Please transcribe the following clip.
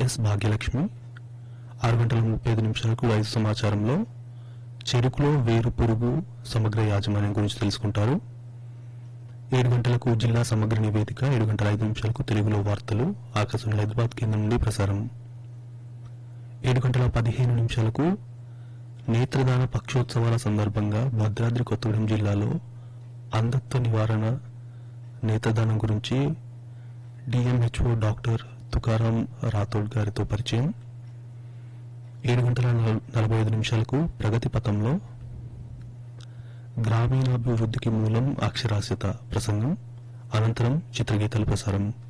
yes Bhagyalakshmi ఆరు గంటల ముప్పై ఐదు నిమిషాలకు వయసు సమాచారంలో చెరుకులో వేరు పురుగు సమగ్ర యాజమాన్యం గురించి తెలుసుకుంటారు ఏడు గంటలకు జిల్లా సమగ్ర నివేదిక ఏడు గంటల ఐదు నిమిషాలకు తెలుగులో వార్తలు ఆకాశవాణి హైదరాబాద్ కేంద్రం నుండి ప్రసారం ఏడు గంటల పదిహేను నిమిషాలకు నేత్రదాన పక్షోత్సవాల సందర్భంగా భద్రాద్రి కొత్తగూడెం జిల్లాలో అంధత్వ నివారణ నేత్రదానం గురించి డిఎంహెచ్ఓ డాక్టర్ తుకారాం రాథోడ్ గారితో పరిచయం ఏడు గంటల నల- నలభై ఐదు నిమిషాలకు ప్రగతి పథంలో గ్రామీణాభివృద్ధికి మూలం అక్షరాస్యత ప్రసంగం అనంతరం చిత్రగీతాల ప్రసారం